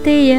ತೆಯ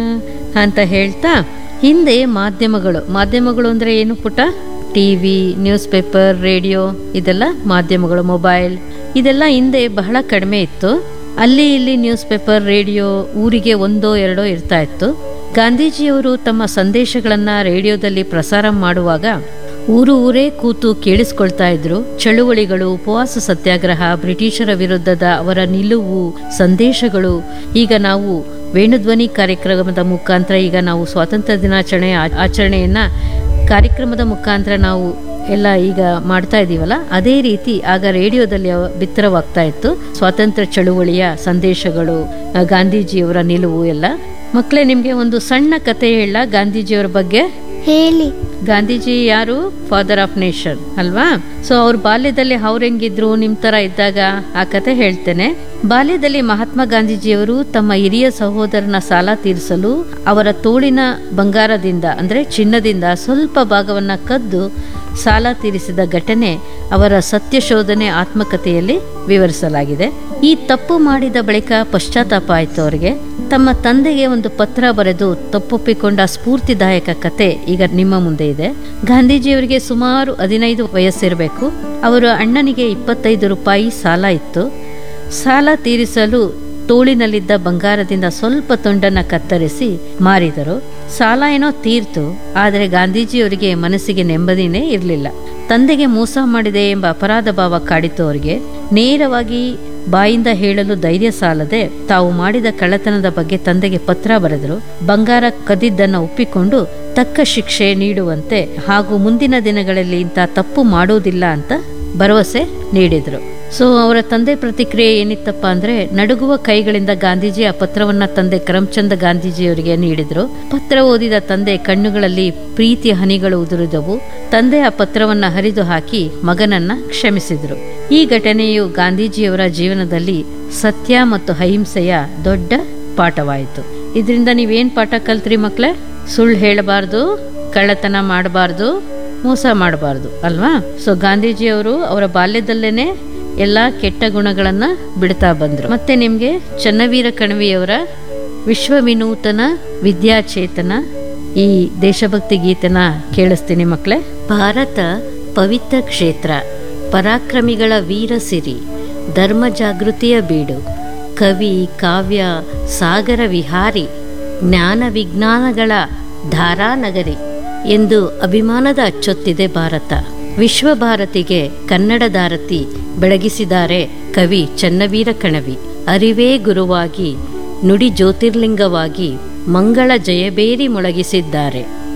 ಅಂತ ಹೇಳ್ತಾ ಹಿಂದೆ ಮಾಧ್ಯಮಗಳು ಮಾಧ್ಯಮಗಳು ಅಂದ್ರೆ ಏನು ಪುಟ ಟಿವಿ ನ್ಯೂಸ್ ಪೇಪರ್ ರೇಡಿಯೋ ಇದೆಲ್ಲ ಮಾಧ್ಯಮಗಳು ಮೊಬೈಲ್ ಇದೆಲ್ಲ ಹಿಂದೆ ಬಹಳ ಕಡಿಮೆ ಇತ್ತು ಅಲ್ಲಿ ಇಲ್ಲಿ ನ್ಯೂಸ್ ಪೇಪರ್ ರೇಡಿಯೋ ಊರಿಗೆ ಒಂದೋ ಎರಡೋ ಇರ್ತಾ ಇತ್ತು ಗಾಂಧೀಜಿಯವರು ತಮ್ಮ ಸಂದೇಶಗಳನ್ನ ರೇಡಿಯೋದಲ್ಲಿ ಪ್ರಸಾರ ಮಾಡುವಾಗ ಊರು ಊರೇ ಕೂತು ಕೇಳಿಸ್ಕೊಳ್ತಾ ಇದ್ರು ಚಳುವಳಿಗಳು ಉಪವಾಸ ಸತ್ಯಾಗ್ರಹ ಬ್ರಿಟಿಷರ ವಿರುದ್ಧದ ಅವರ ನಿಲುವು ಸಂದೇಶಗಳು ಈಗ ನಾವು ವೇಣುಧ್ವನಿ ಕಾರ್ಯಕ್ರಮದ ಮುಖಾಂತರ ಈಗ ನಾವು ಸ್ವಾತಂತ್ರ್ಯ ದಿನಾಚರಣೆ ಆ- ಆಚರಣೆಯನ್ನ ಕಾರ್ಯಕ್ರಮದ ಮುಖಾಂತರ ನಾವು ಎಲ್ಲ ಈಗ ಮಾಡ್ತಾ ಇದೀವಲ್ಲ ಅದೇ ರೀತಿ ಆಗ ರೇಡಿಯೋದಲ್ಲಿ ಅವ- ಬಿತ್ತರವಾಗ್ತಾ ಇತ್ತು ಸ್ವಾತಂತ್ರ್ಯ ಚಳುವಳಿಯ ಸಂದೇಶಗಳು ಆ, ಗಾಂಧೀಜಿಯವರ ನಿಲುವು ಎಲ್ಲ ಮಕ್ಕಳೇ ನಿಮ್ಗೆ ಒಂದು ಸಣ್ಣ ಕತೆ ಹೇಳ ಗಾಂಧೀಜಿಯವರ ಬಗ್ಗೆ ಹೇಳಿ ಗಾಂಧೀಜಿ ಯಾರು ಫಾದರ್ ಆಫ್ ನೇಷನ್ ಅಲ್ವಾ ಸೊ ಅವ್ರ ಬಾಲ್ಯದಲ್ಲಿ ಅವ್ರ ಹೆಂಗಿದ್ರು ನಿಮ್ ತರ ಇದ್ದಾಗ ಆ ಕತೆ ಹೇಳ್ತೇನೆ ಬಾಲ್ಯದಲ್ಲಿ ಮಹಾತ್ಮ ಗಾಂಧೀಜಿಯವರು ತಮ್ಮ ಹಿರಿಯ ಸಹೋದರನ ಸಾಲ ತೀರಿಸಲು ಅವರ ತೋಳಿನ ಬಂಗಾರದಿಂದ ಅಂದ್ರೆ ಚಿನ್ನದಿಂದ ಸ್ವಲ್ಪ ಭಾಗವನ್ನ ಕದ್ದು ಸಾಲ ತೀರಿಸಿದ ಘಟನೆ ಅವರ ಸತ್ಯಶೋಧನೆ ಆತ್ಮಕಥೆಯಲ್ಲಿ ವಿವರಿಸಲಾಗಿದೆ ಈ ತಪ್ಪು ಮಾಡಿದ ಬಳಿಕ ಪಶ್ಚಾತ್ತಾಪ ಆಯ್ತು ಅವರಿಗೆ ತಮ್ಮ ತಂದೆಗೆ ಒಂದು ಪತ್ರ ಬರೆದು ತಪ್ಪೊಪ್ಪಿಕೊಂಡ ಸ್ಫೂರ್ತಿದಾಯಕ ಕತೆ ಈಗ ನಿಮ್ಮ ಮುಂದೆ ಇದೆ ಗಾಂಧೀಜಿಯವರಿಗೆ ಸುಮಾರು ಹದಿನೈದು ವಯಸ್ಸಿರಬೇಕು ಅವರ ಅಣ್ಣನಿಗೆ ಇಪ್ಪತ್ತೈದು ರೂಪಾಯಿ ಸಾಲ ಇತ್ತು ಸಾಲ ತೀರಿಸಲು ತೋಳಿನಲ್ಲಿದ್ದ ಬಂಗಾರದಿಂದ ಸ್ವಲ್ಪ ತುಂಡನ್ನ ಕತ್ತರಿಸಿ ಮಾರಿದರು ಸಾಲ ಏನೋ ತೀರ್ತು ಆದರೆ ಗಾಂಧೀಜಿಯವರಿಗೆ ಮನಸ್ಸಿಗೆ ನೆಮ್ಮದಿನೇ ಇರಲಿಲ್ಲ ತಂದೆಗೆ ಮೋಸ ಮಾಡಿದೆ ಎಂಬ ಅಪರಾಧ ಭಾವ ಕಾಡಿತು ಅವರಿಗೆ ನೇರವಾಗಿ ಬಾಯಿಂದ ಹೇಳಲು ಧೈರ್ಯ ಸಾಲದೆ ತಾವು ಮಾಡಿದ ಕಳ್ಳತನದ ಬಗ್ಗೆ ತಂದೆಗೆ ಪತ್ರ ಬರೆದರು ಬಂಗಾರ ಕದಿದ್ದನ್ನ ಒಪ್ಪಿಕೊಂಡು ತಕ್ಕ ಶಿಕ್ಷೆ ನೀಡುವಂತೆ ಹಾಗೂ ಮುಂದಿನ ದಿನಗಳಲ್ಲಿ ಇಂಥ ತಪ್ಪು ಮಾಡೋದಿಲ್ಲ ಅಂತ ಭರವಸೆ ನೀಡಿದ್ರು ಸೊ ಅವರ ತಂದೆ ಪ್ರತಿಕ್ರಿಯೆ ಏನಿತ್ತಪ್ಪ ಅಂದ್ರೆ ನಡುಗುವ ಕೈಗಳಿಂದ ಗಾಂಧೀಜಿ ಆ ಪತ್ರವನ್ನ ತಂದೆ ಕರಮ್ಚಂದ್ ಗಾಂಧೀಜಿಯವರಿಗೆ ನೀಡಿದ್ರು ಪತ್ರ ಓದಿದ ತಂದೆ ಕಣ್ಣುಗಳಲ್ಲಿ ಪ್ರೀತಿಯ ಹನಿಗಳು ಉದುರಿದವು ತಂದೆ ಆ ಪತ್ರವನ್ನ ಹರಿದು ಹಾಕಿ ಮಗನನ್ನ ಕ್ಷಮಿಸಿದ್ರು ಈ ಘಟನೆಯು ಗಾಂಧೀಜಿಯವರ ಜೀವನದಲ್ಲಿ ಸತ್ಯ ಮತ್ತು ಅಹಿಂಸೆಯ ದೊಡ್ಡ ಪಾಠವಾಯಿತು ಇದರಿಂದ ನೀವೇನ್ ಪಾಠ ಕಲ್ತ್ರಿ ಮಕ್ಳೇ ಸುಳ್ಳು ಹೇಳಬಾರ್ದು ಕಳ್ಳತನ ಮಾಡಬಾರ್ದು ಮೋಸ ಮಾಡಬಾರ್ದು ಅಲ್ವಾ ಸೊ ಗಾಂಧೀಜಿಯವರು ಅವರ ಬಾಲ್ಯದಲ್ಲೇನೆ ಎಲ್ಲಾ ಕೆಟ್ಟ ಗುಣಗಳನ್ನ ಬಿಡ್ತಾ ಬಂದ್ರು ಮತ್ತೆ ನಿಮ್ಗೆ ಚನ್ನವೀರ ಕಣವಿಯವರ ವಿಶ್ವ ವಿನೂತನ ವಿದ್ಯಾಚೇತನ ಈ ದೇಶಭಕ್ತಿ ಗೀತನ ಕೇಳಿಸ್ತೀನಿ ಮಕ್ಕಳೇ ಭಾರತ ಪವಿತ್ರ ಕ್ಷೇತ್ರ ಪರಾಕ್ರಮಿಗಳ ವೀರ ಸಿರಿ ಧರ್ಮ ಜಾಗೃತಿಯ ಬೀಡು ಕವಿ ಕಾವ್ಯ ಸಾಗರ ವಿಹಾರಿ ಜ್ಞಾನ ವಿಜ್ಞಾನಗಳ ಧಾರಾನಗರಿ ಎಂದು ಅಭಿಮಾನದ ಅಚ್ಚೊತ್ತಿದೆ ಭಾರತ ವಿಶ್ವ ಭಾರತಿಗೆ ಕನ್ನಡ ಧಾರತಿ ಬೆಳಗಿಸಿದ್ದಾರೆ ಕವಿ ಚನ್ನವೀರ ಕಣವಿ ಅರಿವೇ ಗುರುವಾಗಿ ನುಡಿ ಜ್ಯೋತಿರ್ಲಿಂಗವಾಗಿ ಮಂಗಳ ಜಯಬೇರಿ ಮೊಳಗಿಸಿದ್ದಾರೆ